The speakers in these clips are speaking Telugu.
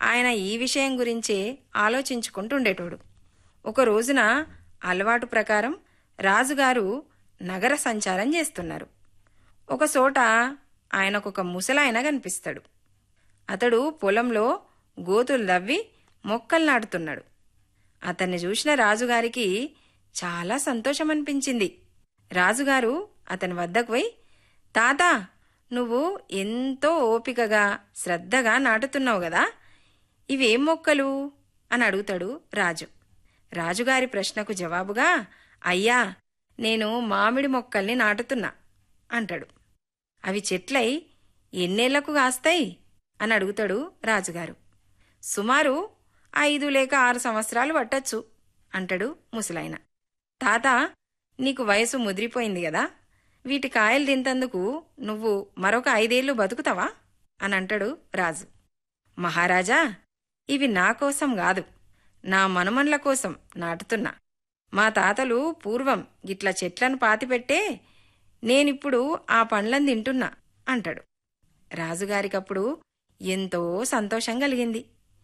ఆయన ఈ విషయం గురించే ఆలోచించుకుంటుండేటోడు ఒక రోజున అలవాటు ప్రకారం రాజుగారు నగర సంచారం చేస్తున్నారు ఒక చోట ఆయనకొక ముసలాయన కనిపిస్తాడు అతడు పొలంలో గోతులు దవ్వి మొక్కలు నాటుతున్నాడు అతన్ని చూసిన రాజుగారికి చాలా సంతోషం అనిపించింది రాజుగారు అతని వద్దకు పోయి తాత నువ్వు ఎంతో ఓపికగా శ్రద్ధగా నాటుతున్నావు గదా ఇవేం మొక్కలు అని అడుగుతాడు రాజు రాజుగారి ప్రశ్నకు జవాబుగా అయ్యా నేను మామిడి మొక్కల్ని నాటుతున్నా అంటాడు అవి చెట్లై ఎన్నేళ్లకు కాస్తాయి అని అడుగుతాడు రాజుగారు సుమారు ఐదు లేక ఆరు సంవత్సరాలు పట్టచ్చు అంటాడు ముసలాయన తాత నీకు వయసు ముదిరిపోయింది కదా వీటి కాయలు తింతందుకు నువ్వు మరొక ఐదేళ్లు బతుకుతావా అని అంటాడు రాజు మహారాజా ఇవి నా కోసం కాదు నా మనుమన్ల కోసం నాటుతున్నా మా తాతలు పూర్వం గిట్ల చెట్లను పాతిపెట్టే నేనిప్పుడు ఆ పండ్లను తింటున్నా అంటాడు రాజుగారికప్పుడు ఎంతో సంతోషం కలిగింది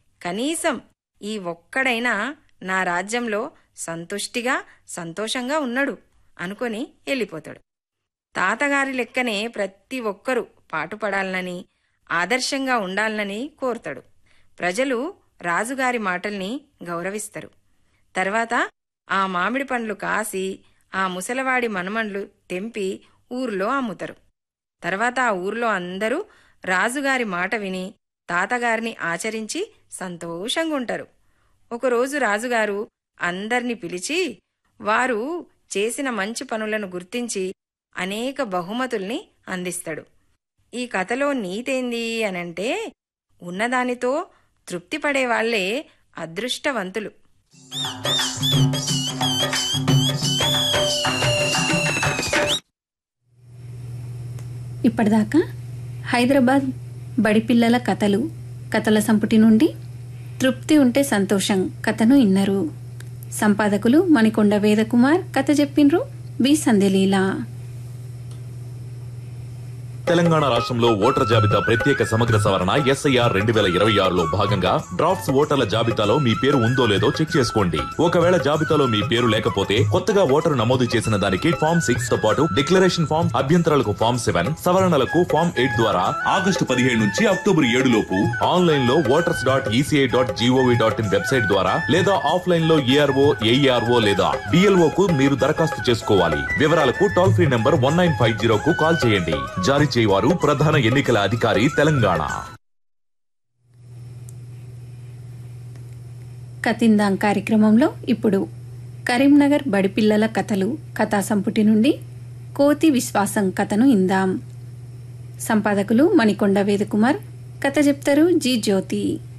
కనీసం ఈ ఒక్కడైనా నా రాజ్యంలో సంతుష్టిగా సంతోషంగా ఉన్నాడు అనుకొని వెళ్ళిపోతాడు తాతగారి లెక్కనే ప్రతి ఒక్కరూ పాటుపడాలనని ఆదర్శంగా ఉండాలనని కోరుతాడు ప్రజలు రాజుగారి మాటల్ని గౌరవిస్తారు తర్వాత ఆ మామిడి పండ్లు కాసి ఆ ముసలవాడి మనుమన్లు తెంపి ఊర్లో అమ్ముతారు తర్వాత ఆ ఊర్లో అందరూ రాజుగారి మాట విని తాతగారిని ఆచరించి సంతోషంగా ఉంటారు ఒకరోజు రాజుగారు అందర్నీ పిలిచి వారు చేసిన మంచి పనులను గుర్తించి అనేక బహుమతుల్ని అందిస్తాడు ఈ కథలో నీతేంది అనంటే ఉన్నదానితో తృప్తి పడేవాళ్లే అదృష్టవంతులు ఇప్పటిదాకా హైదరాబాద్ బడిపిల్లల కథలు కథల సంపుటి నుండి తృప్తి ఉంటే సంతోషం కథను ఇన్నరు సంపాదకులు మణికొండ వేదకుమార్ కథ చెప్పిండ్రు బి సంధ్యలీల తెలంగాణ రాష్ట్రంలో ఓటర్ జాబితా ప్రత్యేక సమగ్ర సవరణ ఎస్ఐఆర్ రెండు వేల ఇరవై ఆరులో భాగంగా డ్రాఫ్ట్స్ ఓటర్ల జాబితాలో మీ పేరు ఉందో లేదో చెక్ చేసుకోండి ఒకవేళ జాబితాలో మీ పేరు లేకపోతే కొత్తగా ఓటరు నమోదు చేసిన దానికి ఫామ్ సిక్స్ తో పాటు డిక్లరేషన్ ఫామ్ అభ్యంతరాలకు ఫామ్ సెవెన్ సవరణలకు ఫామ్ ఎయిట్ ద్వారా ఆగస్టు పదిహేడు నుంచి అక్టోబర్ ఏడు లోపు ఆన్లైన్ లో voters dot ECI dot GOV dot in website ద్వారా లేదా ఆఫ్లైన్ లో ఏఆర్ఓ ఏఈఆర్ఓ లేదా డిఎల్ఓ కు మీరు దరఖాస్తు చేసుకోవాలి వివరాలకు toll free number one nine five zero కు కాల్ చేయండి జారీ చేయవారు ప్రధాన ఎన్నికల అధికారి తెలంగాణ కతిందాం కార్యక్రమంలో ఇప్పుడు కరీంనగర్ బడిపిల్లల కథలు కథా సంపుటి నుండి కోతి విశ్వాసం కథను ఇందాం సంపాదకులు మణికొండ వేదకుమార్ కథ చెప్తారు జి జ్యోతి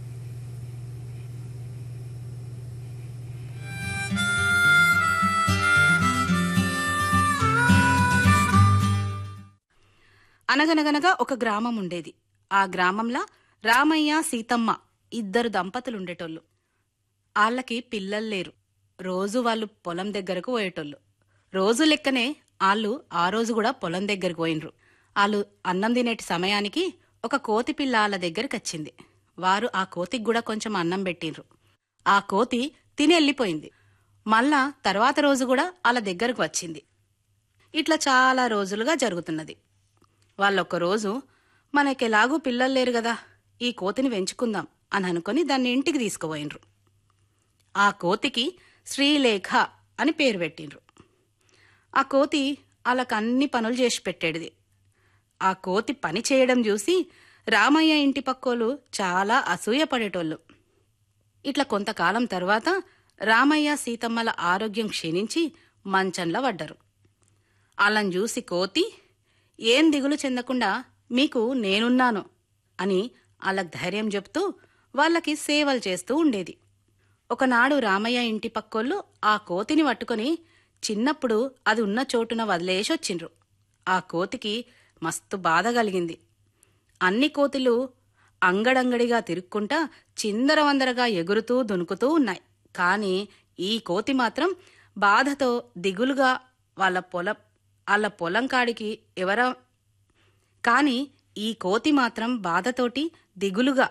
అనగనగనగా ఒక గ్రామం ఉండేది ఆ గ్రామంలో రామయ్య సీతమ్మ ఇద్దరు దంపతులు ఉండేటోళ్ళు ఆళ్ళకి పిల్లలు లేరు రోజు వాళ్ళు పొలం దగ్గరకు పోయేటోళ్ళు రోజు లెక్కనే ఆళ్ళు ఆ రోజు కూడా పొలం దగ్గరకు పోయినరు వాళ్ళు అన్నం తినేటి సమయానికి ఒక కోతి పిల్ల వాళ్ళ దగ్గరికి వచ్చింది వారు ఆ కోతికి కూడా కొంచెం అన్నం పెట్టిండ్రు ఆ కోతి తిని వెళ్ళిపోయింది మళ్ళా తర్వాత రోజు కూడా వాళ్ళ దగ్గరకు వచ్చింది ఇట్లా చాలా రోజులుగా జరుగుతున్నది వాళ్ళొక్క రోజు మనకెలాగూ పిల్లలు లేరు కదా ఈ కోతిని పెంచుకుందాం అని అనుకుని దాన్ని ఇంటికి తీసుకుపోయినరు ఆ కోతికి శ్రీలేఖ అని పేరు పెట్టిండ్రు ఆ కోతి వాళ్ళకి అన్ని పనులు చేసి పెట్టేటిది ఆ కోతి పని చేయడం చూసి రామయ్య ఇంటి పక్కోళ్ళు చాలా అసూయపడేటోళ్ళు ఇట్లా కొంతకాలం తర్వాత రామయ్య సీతమ్మల ఆరోగ్యం క్షీణించి మంచంలో పడ్డరు వాళ్ళని చూసి కోతి ఏం దిగులు చెందకుండా మీకు నేనున్నాను అని వాళ్ళకి ధైర్యం చెప్తూ వాళ్ళకి సేవలు చేస్తూ ఉండేది ఒకనాడు రామయ్య ఇంటి పక్కోళ్ళు ఆ కోతిని పట్టుకొని చిన్నప్పుడు అది ఉన్న చోటున వదిలేసి వచ్చిండ్రు ఆ కోతికి మస్తు బాధ కలిగింది అన్ని కోతులు అంగడంగడిగా తిరుక్కుంటా చిందరవందరగా ఎగురుతూ దునుకుతూ ఉన్నాయి కానీ ఈ కోతి మాత్రం బాధతో దిగులుగా వాళ్ళ పొలం వాళ్ళ పొలం కాడికి ఎవర కాని ఈ కోతి మాత్రం బాధతోటి దిగులుగా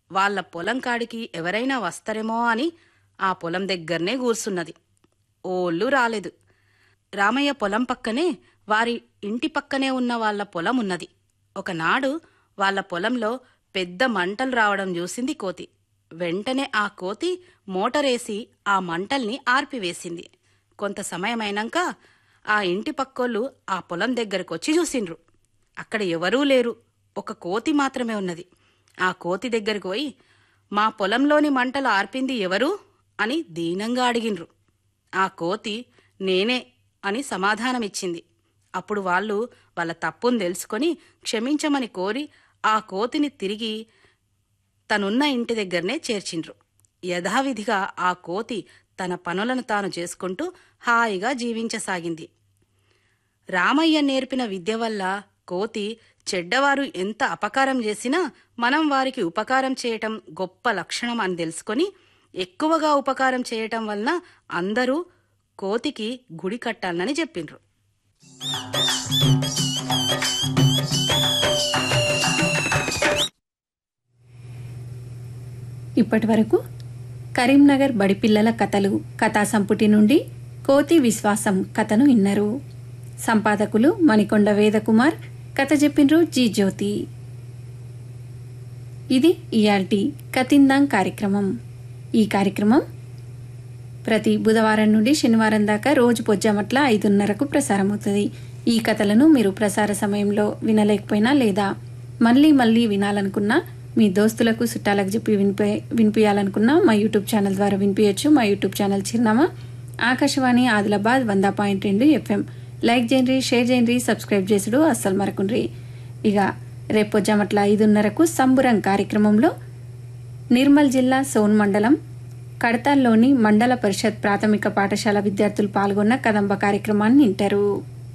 వాళ్ళ పొలం కాడికి ఎవరైనా వస్తారేమో అని ఆ పొలం దగ్గరనే కూర్చున్నది ఓళ్ళు రాలేదు రామయ్య పొలం పక్కనే వారి ఇంటి పక్కనే ఉన్న వాళ్ళ పొలం ఉన్నది ఒకనాడు వాళ్ళ పొలంలో పెద్ద మంటలు రావడం చూసింది కోతి వెంటనే ఆ కోతి మోటరేసి ఆ మంటల్ని ఆర్పివేసింది కొంత సమయమైనాక ఆ ఇంటి పక్కోళ్ళు ఆ పొలం దగ్గరకొచ్చి చూసిండ్రు అక్కడ ఎవరూ లేరు ఒక కోతి మాత్రమే ఉన్నది ఆ కోతి దగ్గరకు పోయి మా పొలంలోని మంటలు ఆర్పింది ఎవరు అని దీనంగా అడిగిన్రు ఆ కోతి నేనే అని సమాధానమిచ్చింది అప్పుడు వాళ్ళు వాళ్ళ తప్పును తెలుసుకొని క్షమించమని కోరి ఆ కోతిని తిరిగి తనున్న ఇంటి దగ్గరనే చేర్చిండ్రు యథావిధిగా ఆ కోతి తన పనులను తాను చేసుకుంటూ హాయిగా జీవించసాగింది రామయ్య నేర్పిన విద్య వల్ల కోతి చెడ్డవారు ఎంత అపకారం చేసినా మనం వారికి ఉపకారం చేయటం గొప్ప లక్షణం అని తెలుసుకొని ఎక్కువగా ఉపకారం చేయటం వలన అందరూ కోతికి గుడి కట్టాలని చెప్పిండ్రు ఇప్పటి వరకు కరీంనగర్ బడిపిల్లల కథలు కథా సంపుటి నుండి కోతి విశ్వాసం కథను విన్నారు సంపాదకులు మణికొండ వేదకుమార్ కథ చెప్పిండ్రు జీ జ్యోతి ఇది ఇయాల్టి కతిందాం కార్యక్రమం ఈ కార్యక్రమం ప్రతి బుధవారం నుండి శనివారం దాకా రోజు పొజ్జామట్ల ఐదున్నరకు ప్రసారమవుతుంది ఈ కథలను మీరు ప్రసార సమయంలో వినలేకపోయినా లేదా మళ్ళీ మళ్ళీ వినాలనుకున్నా మీ దోస్తులకు చుట్టాలకు చెప్పి వినిపి వినిపించాలనుకున్నా మా యూట్యూబ్ ఛానల్ ద్వారా వినిపించచ్చు మా యూట్యూబ్ ఛానల్ చిరునామా ఆకాశవాణి ఆదిలాబాద్ వంద పాయింట్ రెండు ఎఫ్ఎం లైక్ చేయండి షేర్ చేయండి సబ్స్క్రైబ్ చేసుడు అస్సలు మరకుండ్రి ఇక రేపు పొజ్జామట్ల ఐదున్నరకు సంబురం కార్యక్రమంలో నిర్మల్ జిల్లా సోన్ మండలం కడతాల్లోని మండల పరిషత్ ప్రాథమిక పాఠశాల విద్యార్థులు పాల్గొన్న కదంబ కార్యక్రమాన్ని వింటారు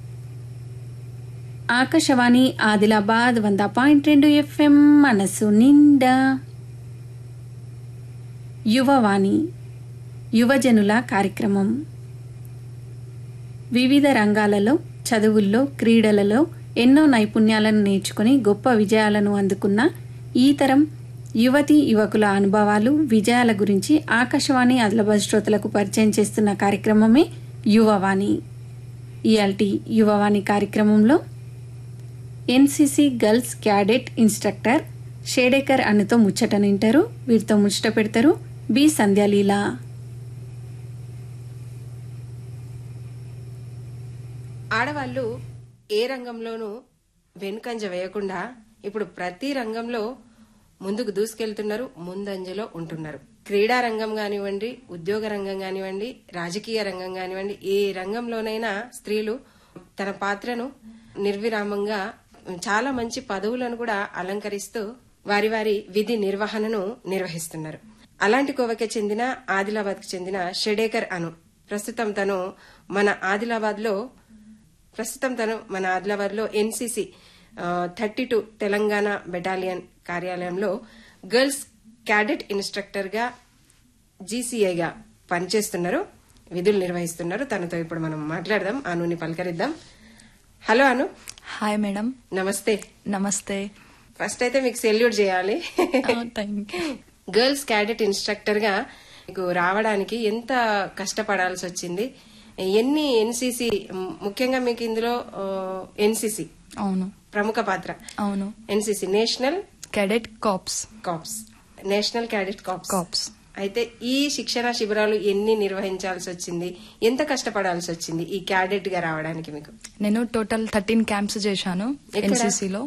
ఆకాశవాణి ఆదిలాబాద్ వంద పాయింట్ రెండు ఎఫ్ఎం మనసు నిండా యువవాణి యువజనుల కార్యక్రమం వివిధ రంగాలలో చదువుల్లో క్రీడలలో ఎన్నో నైపుణ్యాలను నేర్చుకుని గొప్ప విజయాలను అందుకున్న ఈ తరం యువతి యువకుల అనుభవాలు విజయాల గురించి ఆకాశవాణి ఆదిలాబాద్ శ్రోతలకు పరిచయం చేస్తున్న కార్యక్రమమే యువవాణి ఇయాల్టి యువవాణి కార్యక్రమంలో NCC girls cadet instructor Shedekar అన్నతో ముచ్చట నింటారు వీరితో ముచ్చట పెడతారు బి సంధ్యాలీల ఆడవాళ్ళు ఏ రంగంలోనూ వెనుకంజ వేయకుండా ఇప్పుడు ప్రతి రంగంలో ముందుకు దూసుకెళ్తున్నారు ముందంజలో ఉంటున్నారు క్రీడా రంగం కానివ్వండి ఉద్యోగ రంగం కానివ్వండి రాజకీయ రంగం కానివ్వండి ఏ రంగంలోనైనా స్త్రీలు తన పాత్రను నిర్విరామంగా చాలా మంచి పదవులను కూడా అలంకరిస్తూ వారి వారి విధి నిర్వహణను నిర్వహిస్తున్నారు అలాంటి కోవకి చెందిన ఆదిలాబాద్ కు చెందిన షెడేకర్ అను ప్రస్తుతం తను మన ఆదిలాబాద్ లో ప్రస్తుతం తను మన ఆదిలాబాద్ లో NCC thirty two Telangana battalion కార్యాలయంలో గర్ల్స్ క్యాడెట్ ఇన్స్ట్రక్టర్ గా జీసీఐగా పనిచేస్తున్నారు విధులు నిర్వహిస్తున్నారు తనతో ఇప్పుడు మనం మాట్లాడదాం అనుని పలకరిద్దాం హలో అను హాయ్ మేడం నమస్తే నమస్తే ఫస్ట్ అయితే మీకు సెల్యూట్ చేయాలి thank you girls cadet instructor గా మీకు రావడానికి ఎంత కష్టపడాల్సి వచ్చింది ఎన్ని ఎన్సీసీ ముఖ్యంగా మీకు ఇందులో ఎన్సీసీ అవును ప్రముఖ పాత్ర అవును NCC national cadet corps corps national cadet corps corps అయితే ఈ శిక్షణ శిబిరాలు ఎన్ని నిర్వహించాల్సి వచ్చింది ఎంత కష్టపడాల్సి వచ్చింది ఈ క్యాడెట్ గా రావడానికి మీకు నేను టోటల్ థర్టీన్ క్యాంప్స్ చేశాను ఎక్కడ? ఎన్సీసీలో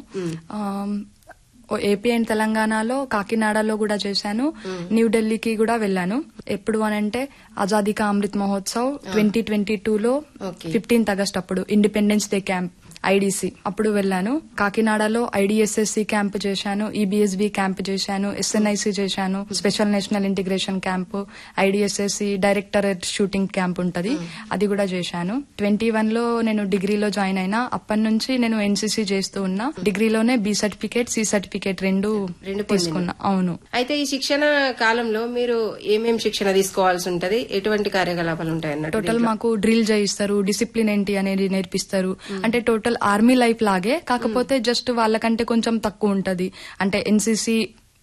ఏపీ అండ్ తెలంగాణలో కాకినాడలో కూడా చేశాను న్యూఢిల్లీకి కూడా వెళ్ళాను ఎప్పుడు అని అంటే ఆజాదీ కా అమృత్ మహోత్సవ్ ట్వంటీ ట్వంటీ టూలో Okay. ఫిఫ్టీన్త్ ఆగస్ట్ అప్పుడు ఇండిపెండెన్స్ డే క్యాంప్ ఐడిసి అప్పుడు వెళ్ళాను కాకినాడలో ఐడిఎస్ఎస్సి క్యాంప్ చేశాను ఈబీఎస్బి క్యాంప్ చేశాను ఎస్ఎన్ఐసి చేశాను special national integration camp IDSSC directorate shooting camp ఉంటది అది కూడా చేశాను ట్వంటీ వన్ లో నేను డిగ్రీలో జాయిన్ అయినా అప్పటి నుంచి నేను ఎన్సీసీ చేస్తూ ఉన్నా డిగ్రీలోనే బి సర్టిఫికేట్ సి సర్టిఫికేట్ రెండు రెండు తీసుకున్నా అవును అయితే ఈ శిక్షణ కాలంలో మీరు ఏమేం శిక్షణ తీసుకోవాల్సి ఉంటది ఎటువంటి కార్యకలాపాలు ఉంటాయి అన్నట్టు టోటల్ మాకు డ్రిల్ చేయిస్తారు డిసిప్లిన్ ఏంటి అనేది నేర్పిస్తారు అంటే టోటల్ ఆర్మీ లైఫ్ లాగే కాకపోతే జస్ట్ వాళ్ళకంటే కొంచెం తక్కువ ఉంటది అంటే ఎన్సీసీ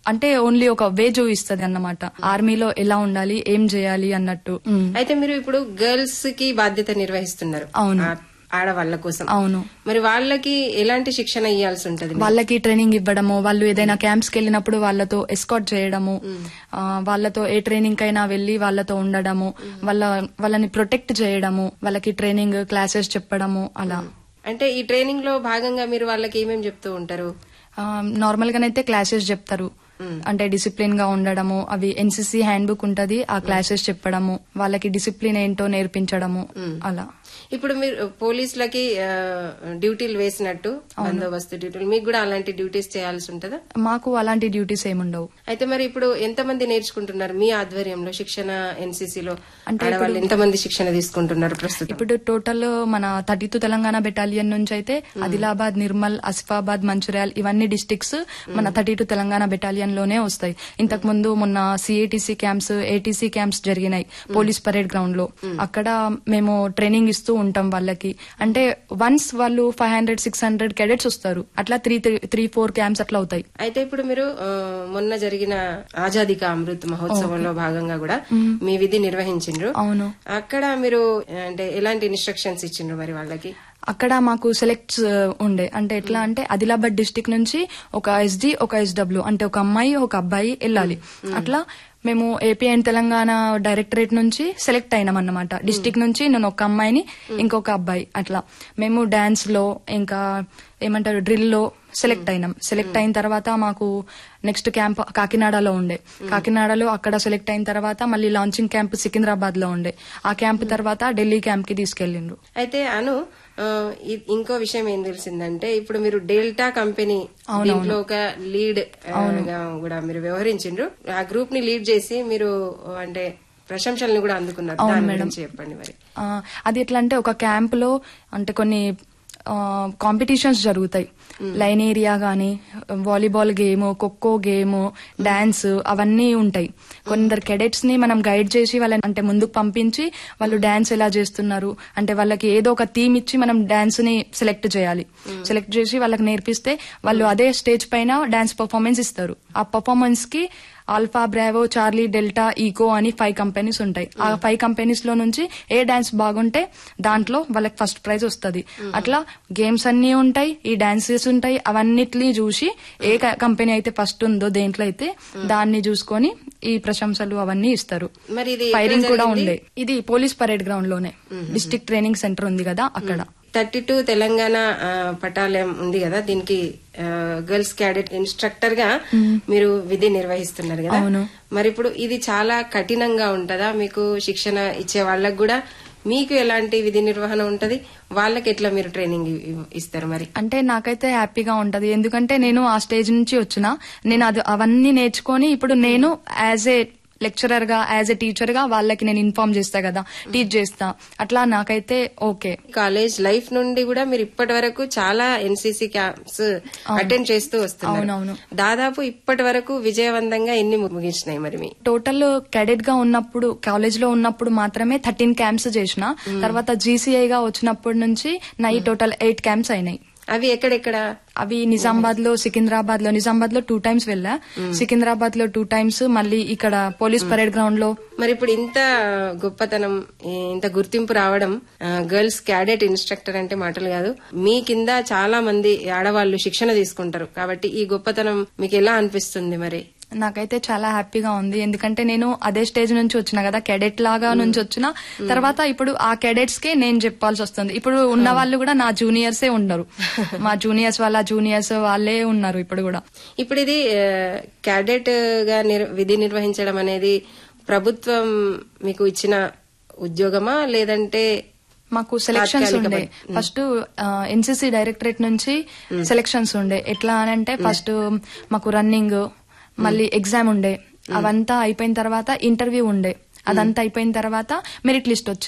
అంటే ఓన్లీ ఒక వే చూపిస్తుంది అన్నమాట ఆర్మీలో ఎలా ఉండాలి ఏం చేయాలి అన్నట్టు ఉమ్, అయితే మీరు ఇప్పుడు గర్ల్స్ కి బాధ్యత నిర్వహిస్తున్నారు అవును. ఆ- ఆడవాళ్ళ కోసం అవును మరి వాళ్ళకి ఎలాంటి శిక్షణ ఇవ్వాల్సి ఉంటది మీరు? వాళ్ళకి ట్రైనింగ్ ఇవ్వడము వాళ్ళు ఏదైనా క్యాంప్స్ కి వెళ్ళినప్పుడు వాళ్ళతో ఎస్కాట్ చేయడము ఆ, వాళ్ళతో ఏ ట్రైనింగ్ కైనా వెళ్లి వాళ్ళతో ఉండడము వాళ్ళ వాళ్ళని ప్రొటెక్ట్ చేయడము వాళ్ళకి ట్రైనింగ్ క్లాసెస్ చెప్పడము అలా అంటే ఈ ట్రైనింగ్ లో భాగంగా మీరు వాళ్ళకి ఏమేమి చెప్తూ ఉంటారు నార్మల్ గానైతే క్లాసెస్ చెప్తారు అంటే డిసిప్లిన్ గా ఉండడము అవి ఎన్సీసీ హ్యాండ్ బుక్ ఉంటది ఆ క్లాసెస్ చెప్పడము వాళ్ళకి డిసిప్లిన్ ఏంటో నేర్పించడము అలా ఇప్పుడు మీరు పోలీసులకి ఆ, డ్యూటీలు వేసినట్టు బందోబస్తు డ్యూటీలు మీకు కూడా అలాంటి డ్యూటీస్ చేయాల్సి ఉంటుందా మాకు అలాంటి డ్యూటీస్ ఏముండవు అయితే మరి ఇప్పుడు ఎంతమంది నేర్చుకుంటున్నారు మీ ఆధ్వర్యంలో శిక్షణ ఎన్సీసీలో అంటే ఆడవాళ్ళు ఎంతమంది శిక్షణ తీసుకుంటున్నారు ప్రస్తుతం ఇప్పుడు టోటల్ మన థర్టీ టూ తెలంగాణ బెటాలియన్ నుంచి అయితే ఆదిలాబాద్ నిర్మల్ ఆసిఫాబాద్ మంచిర్యాల్ ఇవన్నీ డిస్టిక్స్ మన థర్టీ టూ తెలంగాణ బెటాలియన్ లోనే వస్తాయి ఇంతకు ముందు మొన్న సిఏటీసీ క్యాంప్స్ ఏటీసీ క్యాంప్స్ జరిగినాయి పోలీస్ పరేడ్ గ్రౌండ్ లో అక్కడ మేము ట్రైనింగ్ ఇస్తూ ఉంటాం వాళ్ళకి అంటే వన్స్ వాళ్ళు five hundred six hundred cadets వస్తారు అట్లా త్రీ త్రీ ఫోర్ క్యాంప్స్ అట్లా అవుతాయి అయితే ఇప్పుడు మీరు ఆ, మొన్న జరిగిన ఆజాదీ కా అమృత్ మహోత్సవంలో భాగంగా కూడా మీ విధి నిర్వహించిండ్రు అవును అక్కడ మీరు అంటే ఎలాంటి ఇన్స్ట్రక్షన్స్ ఇచ్చిండ్రు మరి వాళ్ళకి అక్కడ మాకు సెలెక్ట్స్ ఉండే అంటే ఎట్లా అంటే ఆదిలాబాద్ డిస్టిక్ నుంచి ఒక ఎస్డి ఒక ఎస్డబ్ల్యూ అంటే ఒక అమ్మాయి ఒక అబ్బాయి వెళ్ళాలి అట్లా మేము ఏపీ అండ్ తెలంగాణ డైరెక్టరేట్ నుంచి సెలెక్ట్ అయినాం అన్నమాట డిస్టిక్ నుంచి నేను ఒక అమ్మాయిని ఇంకొక అబ్బాయి అట్లా మేము డాన్స్ లో ఇంకా ఏమంటారు డ్రిల్ లో సెలెక్ట్ అయినాం సెలెక్ట్ అయిన తర్వాత మాకు నెక్స్ట్ క్యాంప్ కాకినాడలో ఉండే కాకినాడలో అక్కడ సెలెక్ట్ అయిన తర్వాత మళ్ళీ లాంచింగ్ క్యాంప్ సికింద్రాబాద్ లో ఉండే ఆ క్యాంప్ తర్వాత ఢిల్లీ క్యాంప్ కి తీసుకెళ్లిండ్రు అయితే అను ఆ, ఇ- ఇంకో విషయం ఏం తెలిసిందంటే ఇప్పుడు మీరు డెల్టా కంపెనీ దీంట్లో ఒక లీడ్ ఆ, గా కూడా మీరు వ్యవహరించిండ్రు ఆ గ్రూప్ ని లీడ్ చేసి మీరు ఆ, అంటే ప్రశంసల్ని కూడా అందుకున్నారు దాని గురించి చెప్పండి మరి ఆ, అది ఎట్లా అంటే ఒక క్యాంప్ లో అంటే కొన్ని కాంపిటీషన్స్ జరుగుతాయి లైన్ ఏరియా గానీ volleyball game kho kho game dance అవన్నీ ఉంటాయి కొందరు కెడెట్స్ ని మనం గైడ్ చేసి వాళ్ళని అంటే ముందుకు పంపించి వాళ్ళు డాన్స్ ఎలా చేస్తున్నారు అంటే వాళ్ళకి ఏదో ఒక థీమ్ ఇచ్చి మనం డాన్స్ ని సెలెక్ట్ చేయాలి సెలెక్ట్ చేసి వాళ్ళకి నేర్పిస్తే వాళ్ళు అదే స్టేజ్ పైన డాన్స్ పర్ఫార్మెన్స్ ఇస్తారు ఆ పర్ఫార్మెన్స్ కి alpha bravo charlie delta echo అని ఫైవ్ కంపెనీస్ ఉంటాయి ఆ ఫైవ్ కంపెనీస్ లో నుంచి ఏ డాన్స్ బాగుంటే దాంట్లో వాళ్ళకి ఫస్ట్ ప్రైజ్ వస్తుంది అట్లా గేమ్స్ అన్ని ఉంటాయి ఈ డాన్సెస్ ఉంటాయి అవన్నిటిని చూసి ఏ కంపెనీ అయితే ఫస్ట్ ఉందో దేంట్లో అయితే దాన్ని చూసుకొని ఈ ప్రశంసలు అవన్నీ ఇస్తారు మరి ఇది ఫైరింగ్ ఎక్కడ కూడా జరిగింది? ఉండే ఇది పోలీస్ పరేడ్ గ్రౌండ్ లోనే డిస్ట్రిక్ట్ ట్రైనింగ్ సెంటర్ ఉంది కదా అక్కడ థర్టీ టూ తెలంగాణ ఆ, పటాలయం ఉంది కదా దీనికి గర్ల్స్ క్యాడెట్ ఇన్స్ట్రక్టర్ గా మీరు విధి నిర్వహిస్తున్నారు కదా అవును. మరి ఇప్పుడు ఇది చాలా కఠినంగా ఉంటదా మీకు శిక్షణ ఇచ్చే వాళ్ళకు కూడా మీకు ఎలాంటి విధి నిర్వహణ ఉంటది వాళ్ళకి ఎట్లా మీరు ట్రైనింగ్ ఇ- ఇస్తారు మరి అంటే నాకైతే హ్యాపీగా ఉంటది ఎందుకంటే నేను ఆ స్టేజ్ నుంచి వచ్చిన నేను అది అవన్నీ నేర్చుకొని ఇప్పుడు నేను యాజ్ ఏ లెక్చరర్ గా యాజ్ ఏ టీచర్ గా వాళ్ళకి నేను ఇన్ఫార్మ్ చేస్తా కదా టీచ్ చేస్తా అట్లా నాకైతే ఓకే కాలేజ్ లైఫ్ నుండి కూడా మీరు ఇప్పటి వరకు చాలా ఎన్సీసీ క్యాంప్స్ అటెండ్ చేస్తూ వస్తున్నారు అవునవును. దాదాపు ఇప్పటి వరకు విజయవంతంగా ఎన్ని ముగించినాయి మరి మీ టోటల్ క్యాడెట్ గా ఉన్నప్పుడు కాలేజ్ లో ఉన్నప్పుడు మాత్రమే థర్టీన్ క్యాంప్స్ చేసిన తర్వాత జీసీఐ గా వచ్చినప్పటి నుంచి నా ఈ టోటల్ ఎయిట్ క్యాంప్స్ అయినాయి అవి ఎక్కడెక్కడ అవి నిజామాబాద్ లో సికింద్రాబాద్ లో నిజామాబాద్ లో టూ టైమ్స్ వెళ్ళా సికింద్రాబాద్ లో టూ టైమ్స్ మళ్ళీ ఇక్కడ పోలీస్ పరేడ్ గ్రౌండ్ లో మరి ఇప్పుడు ఇంత గొప్పతనం ఇంత గుర్తింపు రావడం గర్ల్స్ క్యాడెట్ ఇన్స్ట్రక్టర్ అంటే మాటలు కాదు మీ కింద చాలా మంది ఆడవాళ్లు శిక్షణ తీసుకుంటారు కాబట్టి ఈ గొప్పతనం మీకు ఎలా అనిపిస్తుంది మరి నాకైతే చాలా హ్యాపీగా ఉంది ఎందుకంటే నేను అదే స్టేజ్ నుంచి వచ్చిన కదా కెడెట్ లాగా నుంచి వచ్చిన తర్వాత ఇప్పుడు ఆ కెడెట్స్ కే నేను చెప్పాల్సి వస్తుంది ఇప్పుడు ఉన్న వాళ్ళు కూడా నా జూనియర్సే ఉన్నారు మా జూనియర్స్ వాళ్ళ జూనియర్స్ వాళ్ళే ఉన్నారు ఇప్పుడు కూడా ఇప్పుడు ఇది క్యాడెట్ గా నిర్- విధి నిర్వహించడం అనేది ప్రభుత్వం మీకు ఇచ్చిన ఉద్యోగమా లేదంటే మాకు సెలక్షన్స్ తాత్కాలిక ఉండే పని. ఫస్ట్ ఎన్సీసీ డైరెక్టరేట్ నుంచి సెలక్షన్స్ ఉండే ఎట్లా అని అంటే ఫస్ట్ మాకు రన్నింగ్ మళ్ళీ ఎగ్జామ్ ఉండే అవంతా అయిపోయిన తర్వాత ఇంటర్వ్యూ ఉండే అదంతా అయిపోయిన తర్వాత మెరిట్ లిస్ట్ వచ్చింది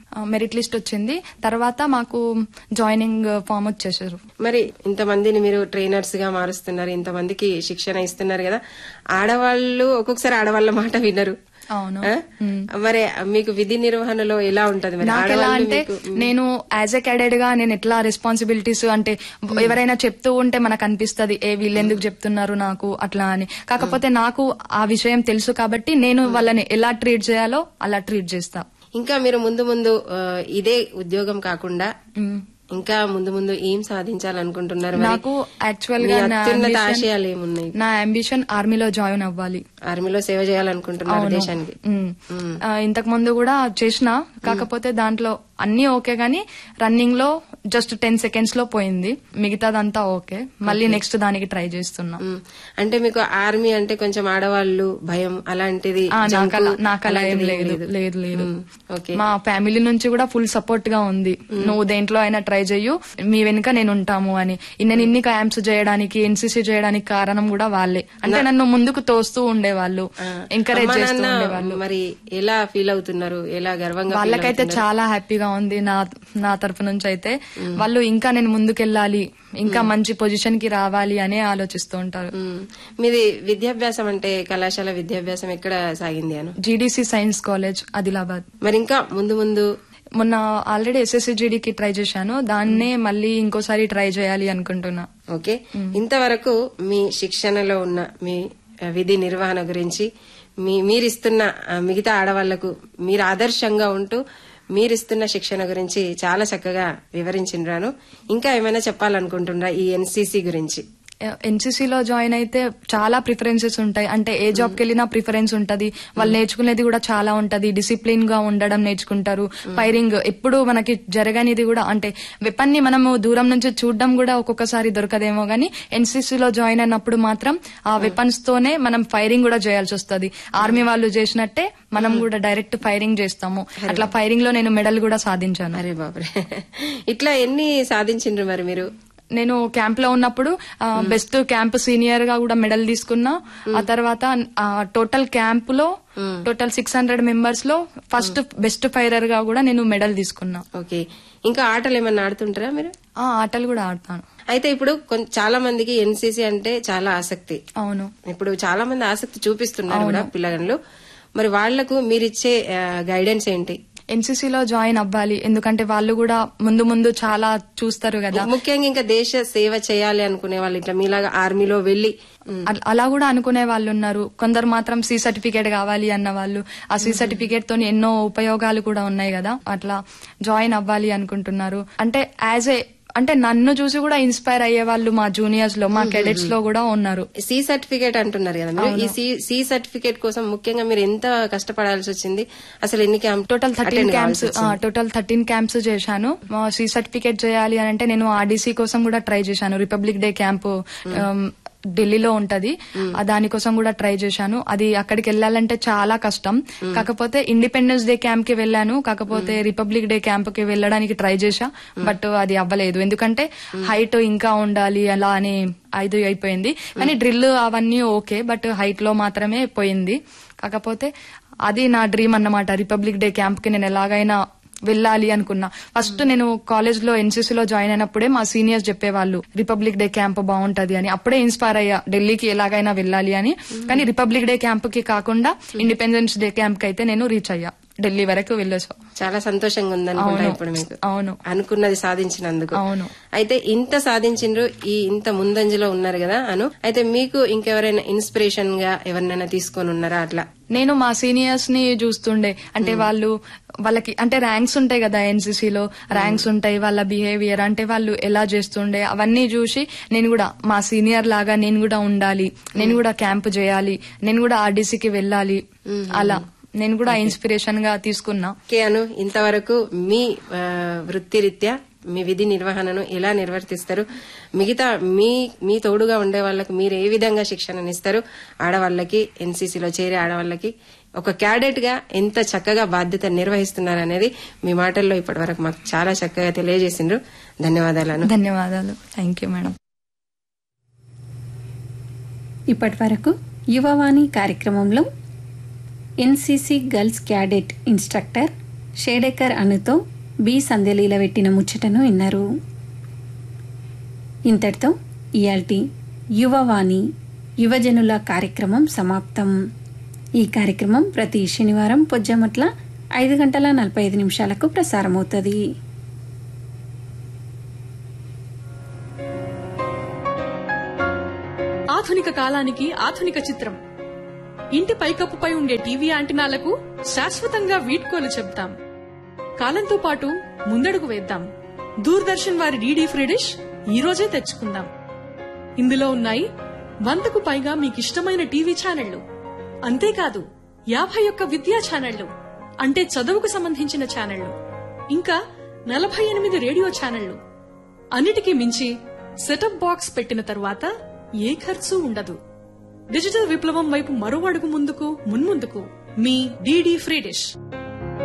మెరిట్ లిస్ట్ వచ్చింది తర్వాత మాకు జాయినింగ్ ఫామ్ వచ్చేసారు మరి ఇంతమందిని మీరు ట్రైనర్స్ గా మారుస్తున్నారు ఇంతమందికి శిక్షణ ఇస్తున్నారు కదా ఆడవాళ్ళు ఒక్కొక్కసారి ఆడవాళ్ళ మాట వినరు అవును ఆ? మరి మీకు విధి నిర్వహణలో ఎలా ఉంటది మరి నాకు ఎలా ఆడవాళ్ళు అంటే మీకు- నేను యాజ్ ఎ క్యాడెట్ గా నేను ఎట్లా రెస్పాన్సిబిలిటీస్ అంటే ఎవరైనా చెప్తూ ఉంటే మనకు అనిపిస్తది ఏ వీళ్ళు ఎందుకు చెప్తున్నారు నాకు అట్లా అని కాకపోతే నాకు ఆ విషయం తెలుసు కాబట్టి నేను వాళ్ళని ఎలా ట్రీట్ చేయాలో అలా ట్రీట్ చేస్తా ఇంకా మీరు ముందు ముందు ఆ, ఇదే ఉద్యోగం కాకుండా మ్. ఇంకా ముందు ముందు ఏం సాధించాలనుకుంటున్నారు మరి? నాకు యాక్చువల్ మీ గా నా అత్యున్నత ambition- ఆశయాలు ఏమున్నాయి నా అంబిషన్ ఆర్మీలో జాయిన్ అవ్వాలి ఆర్మీలో సేవ చేయాలనుకుంటున్నారు అవును. దేశానికి మ్. ఆ, ఇంతకు ముందు కూడా చేసిన కాకపోతే దాంట్లో అన్ని ఓకే గానీ రన్నింగ్ లో జస్ట్ టెన్ సెకండ్స్ లో పోయింది మిగతాదంతా ఓకే మళ్ళీ నెక్స్ట్ దానికి ట్రై చేస్తున్నా మ్. అంటే మీకు ఆర్మీ అంటే కొంచెం ఆడవాళ్ళు భయం అలాంటిది ఆ, జంకు, నాకలా నాకలా ఏం అలాంటిది లేదు లేదు లేదు మ్. ఓకే మా ఫ్యామిలీ నుంచి కూడా ఫుల్ సపోర్ట్ గా ఉంది నువ్వు దేంట్లో అయినా ట్రై చెయ్యు మీ వెనుక నేను ఉంటాము అని నేను ఇన్ని క్యాంప్స్ చేయడానికి ఎన్సీసీ చేయడానికి కారణం కూడా వాళ్ళే అంటే నన్ను ముందుకు తోస్తూ ఉండేవాళ్ళు ఆ. ఎంకరేజ్ అమ్మా, చేస్తూ నాన్న ఉండేవాళ్ళు మరి ఎలా ఫీల్ అవుతున్నారు ఎలా గర్వంగా feel వాళ్ళకైతే అవుతున్నారు? చాలా హ్యాపీగా ఉంది నా నా తరఫు నుంచి అయితే వాళ్ళు ఇంకా నేను ముందుకెళ్ళాలి ఇంకా మంచి పొజిషన్ కి రావాలి అనే ఆలోచిస్తూ ఉంటారు మ్. మీది విద్యాభ్యాసం అంటే కళాశాల విద్యాభ్యాసం ఎక్కడ సాగింది Anu GDC science college Adilabad మరి ఇంకా ముందు ముందు మొన్న ఆల్రెడీ ఎస్ఎస్సి జీడీకి ట్రై చేశాను దాన్నే మళ్ళీ ఇంకోసారి ట్రై చేయాలి అనుకుంటున్నా ఓకే ఇంతవరకు మీ శిక్షణలో ఉన్న మీ ఆ, విధి నిర్వహణ గురించి మీ మీరిస్తున్న ఆ, మిగతా ఆడవాళ్లకు మీరు ఆదర్శంగా ఉంటూ మీరిస్తున్న శిక్షణ గురించి చాలా చక్కగా వివరించినాను ఇంకా ఏమైనా చెప్పాలనుకుంటున్నారా ఈ ఎన్సీసీ గురించి ఎన్సీసీలో జాయిన్ అయితే చాలా ప్రిఫరెన్సెస్ ఉంటాయి అంటే ఏ జాబ్ కి వెళ్ళినా ప్రిఫరెన్స్ ఉంటది వాళ్ళు నేర్చుకునేది కూడా చాలా ఉంటది డిసిప్లిన్ గా ఉండడం నేర్చుకుంటారు ఫైరింగ్ ఎప్పుడు మనకి జరగనిది కూడా అంటే వెపన్ ని మనము దూరం నుంచి చూడడం కూడా ఒక్కొక్కసారి దొరకదేమో గానీ ఎన్సీసీలో జాయిన్ అయినప్పుడు మాత్రం ఆ వెపన్స్ తోనే మనం ఫైరింగ్ కూడా చేయాల్సి వస్తది ఆర్మీ వాళ్ళు చేసినట్టే మనం కూడా డైరెక్ట్ ఫైరింగ్ చేస్తాము అట్లా ఫైరింగ్ లో నేను మెడల్ కూడా సాధించాను అరే బాబరే ఇట్లా ఎన్ని సాధించిండ్రు మరి మీరు నేను క్యాంప్ లో ఉన్నప్పుడు బెస్ట్ క్యాంప్ సీనియర్ గా కూడా మెడల్ తీసుకున్నా ఆ తర్వాత టోటల్ క్యాంప్ లో టోటల్ సిక్స్ హండ్రెడ్ మెంబర్స్ లో ఫస్ట్ బెస్ట్ ఫైరర్ గా కూడా నేను మెడల్ తీసుకున్నా ఓకే ఇంకా ఆటలు ఏమన్నా ఆడుతుంటారా మీరు ఆ ఆటలు కూడా ఆడతాను అయితే ఇప్పుడు కొం- చాలా మందికి ఎన్సీసీ అంటే చాలా ఆసక్తి అవును ఇప్పుడు చాలా మంది ఆసక్తి చూపిస్తున్నారు కూడా పిల్లగన్లు మరి వాళ్లకు మీరిచ్చే గైడెన్స్ ఏంటి ఎన్సీసీలో జాయిన్ అవ్వాలి ఎందుకంటే వాళ్ళు కూడా ముందు ముందు చాలా చూస్తారు కదా ముఖ్యంగా ఇంకా దేశ సేవ చేయాలి అనుకునే వాళ్ళు ఇట్లా మీలాగా ఆర్మీలో వెళ్లి అల- అలా కూడా అనుకునే వాళ్ళు ఉన్నారు కొందరు మాత్రం సి సర్టిఫికేట్ కావాలి అన్న వాళ్ళు ఆ సి సర్టిఫికేట్ తోని ఎన్నో ఉపయోగాలు కూడా ఉన్నాయి కదా అట్లా జాయిన్ అవ్వాలి అనుకుంటున్నారు అంటే యాజ్ ఏ అంటే నన్ను చూసి కూడా ఇన్స్పైర్ అయ్యే వాళ్ళు మా జూనియర్స్ లో మా కెడెట్స్ లో కూడా ఉన్నారు సి సర్టిఫికేట్ అంటున్నారు కదా మీరు ఈ సి సర్టిఫికేట్ కోసం ముఖ్యంగా మీరు ఎంత కష్టపడాల్సి వచ్చింది అసలు ఎన్ని camp total thirteen camps total thirteen camps చేశాను సి సర్టిఫికేట్ చేయాలి అని అంటే నేను ఆర్డీసీ కోసం కూడా ట్రై చేశాను రిపబ్లిక్ డే క్యాంప్ ఢిల్లీలో ఉంటది ఆ దానికోసం కూడా ట్రై చేశాను అది అక్కడికి వెళ్ళాలంటే చాలా కష్టం కాకపోతే ఇండిపెండెన్స్ డే క్యాంప్ కి వెళ్ళాను కాకపోతే రిపబ్లిక్ డే క్యాంప్ కి వెళ్ళడానికి ట్రై చేశా బట్ అది అవ్వలేదు ఎందుకంటే హైట్ ఇంకా ఉండాలి అలా అని ఐదు అయిపోయింది కానీ డ్రిల్ అవన్నీ ఓకే బట్ హైట్ లో మాత్రమే పోయింది కాకపోతే అది నా డ్రీమ్ అన్నమాట రిపబ్లిక్ డే క్యాంప్ కి నేను ఎలాగైనా వెళ్ళాలి అనుకున్నా ఫస్ట్ నేను కాలేజ్ లో ఎన్సీసీ లో జాయిన్ అయినప్పుడే మా సీనియర్స్ చెప్పేవాళ్ళు రిపబ్లిక్ డే క్యాంప్ బాగుంటది అని అప్పుడే ఇన్స్పైర్ అయ్యా ఢిల్లీకి ఎలాగైనా వెళ్ళాలి అని కానీ రిపబ్లిక్ డే క్యాంప్ కి కాకుండా ఇండిపెండెన్స్ డే క్యాంప్ కి అయితే నేను రీచ్ అయ్యా ఢిల్లీ వరకు వెళ్ళొచ్చా చాలా సంతోషంగా ఉందనుకుంటా అవును. ఇప్పుడు మీకు అవును అనుకున్నది సాధించినందుకు అవును. అయితే ఇంత సాధించిండ్రు ఈ ఇంత ముందంజలో ఉన్నారు కదా అను అయితే మీకు ఇంకెవరైనా ఇన్స్పిరేషన్ గా ఎవరినైనా తీసుకొని ఉన్నారా అట్లా నేను మా సీనియర్స్ ని చూస్తుండే అంటే వాళ్ళు వాళ్ళకి అంటే ర్యాంక్స్ ఉంటాయి కదా ఎన్సీసీ లో ర్యాంక్స్ ఉంటాయి వాళ్ళ బిహేవియర్ అంటే వాళ్ళు ఎలా చేస్తుండే అవన్నీ చూసి నేను కూడా మా సీనియర్ లాగా నేను కూడా ఉండాలి నేను కూడా క్యాంప్ చేయాలి నేను కూడా ఆర్డీసీకి వెళ్ళాలి అలా నేను కూడా ఇన్స్పిరేషన్ గా తీసుకున్నా ఓకే అను ఇంతవరకు మీ ఆ, వృత్తిరీత్యా మీ విధి నిర్వహణను ఎలా నిర్వర్తిస్తారు మిగతా మీ మీ తోడుగా ఉండే వాళ్ళకి మీరు ఏ విధంగా శిక్షణనిస్తారు ఆడవాళ్ళకి ఎన్సీసీలో చేరే ఆడవాళ్ళకి ఒక క్యాడెట్ గా ఎంత చక్కగా బాధ్యత నిర్వహిస్తున్నారు అనేది మీ మాటల్లో ఇప్పటి వరకు మాకు చాలా చక్కగా తెలియజేసిండ్రు ధన్యవాదాలను ధన్యవాదాలు థ్యాంక్ యూ మేడం ఇప్పటి వరకు యువవాణి కార్యక్రమంలో NCC girls cadet instructor Shedekar అనుతో బి సంధ్యలీల పెట్టిన ముచ్చటను విన్నారు ఇంతటితో ఇయాల్టి యువవాణి యువజనుల కార్యక్రమం సమాప్తం ఈ కార్యక్రమం ప్రతి శనివారం పొజ్జమట్ల ఐదు గంటల నలభై ఐదు నిమిషాలకు ప్రసారమవుతుంది ఆధునిక కాలానికి ఆధునిక చిత్రం ఇంటి పైకప్పుపై ఉండే టీవీ యాంటినాలకు శాశ్వతంగా వీడ్కోలు చెప్తాం కాలంతో పాటు ముందడుగు వేద్దాం దూరదర్శన్ వారి డీడీ ఫ్రీ డిష్ ఈ రోజే తెచ్చుకుందాం ఇందులో ఉన్నాయి వందకు పైగా మీకిష్టమైన టీవీ ఛానళ్లు అంతేకాదు యాభై ఒక్క విద్యా ఛానళ్లు అంటే చదువుకు సంబంధించిన ఛానళ్లు ఇంకా నలభై ఎనిమిది రేడియో ఛానళ్లు అన్నిటికీ మించి సెటప్ బాక్స్ పెట్టిన తరువాత ఏ ఖర్చు ఉండదు డిజిటల్ విప్లవం వైపు మరో అడుగు ముందుకు మున్ముందుకు మీ డీడీ ఫ్రీ డిష్